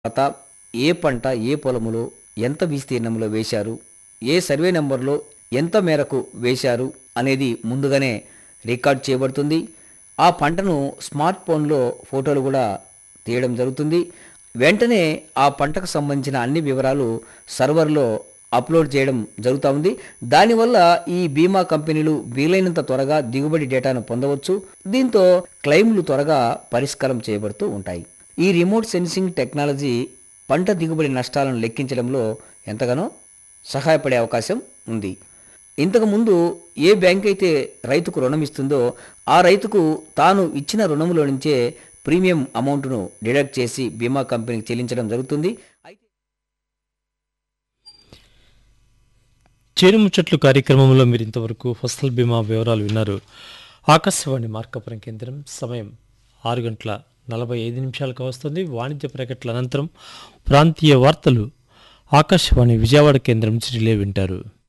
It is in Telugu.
తర్వాత ఏ పంట ఏ పొలములో ఎంత విస్తీర్ణంలో వేశారు ఏ సర్వే నెంబర్లో ఎంత మేరకు వేశారు అనేది ముందుగానే రికార్డ్ చేయబడుతుంది ఆ పంటను స్మార్ట్ ఫోన్లో ఫోటోలు కూడా తీయడం జరుగుతుంది వెంటనే ఆ పంటకు సంబంధించిన అన్ని వివరాలు సర్వర్లో అప్లోడ్ చేయడం జరుగుతూ ఉంది దానివల్ల ఈ బీమా కంపెనీలు వీలైనంత త్వరగా దిగుబడి డేటాను పొందవచ్చు దీంతో క్లెయిమ్లు త్వరగా పరిష్కారం చేయబడుతూ ఉంటాయి ఈ రిమోట్ సెన్సింగ్ టెక్నాలజీ పంట దిగుబడి నష్టాలను లెక్కించడంలో ఎంతగానో సహాయపడే అవకాశం ఉంది ఇంతకుముందు ఏ బ్యాంక్ అయితే రైతుకు రుణం ఇస్తుందో ఆ రైతుకు తాను ఇచ్చిన రుణములో నుంచే ప్రీమియం అమౌంట్ను డిడక్ట్ చేసి బీమా కంపెనీకి చెల్లించడం జరుగుతుంది అయితే చేరుముచ్చట్లు కార్యక్రమంలో మీరు ఇంతవరకు ఫసల్ బీమా వివరాలు విన్నారు ఆకాశవాణి మార్కపురం కేంద్రం సమయం ఆరు గంటల నలభై ఐదు నిమిషాలకు వస్తుంది వాణిజ్య ప్రకటనల అనంతరం ప్రాంతీయ వార్తలు ఆకాశవాణి విజయవాడ కేంద్రం నుంచి రిలే వింటారు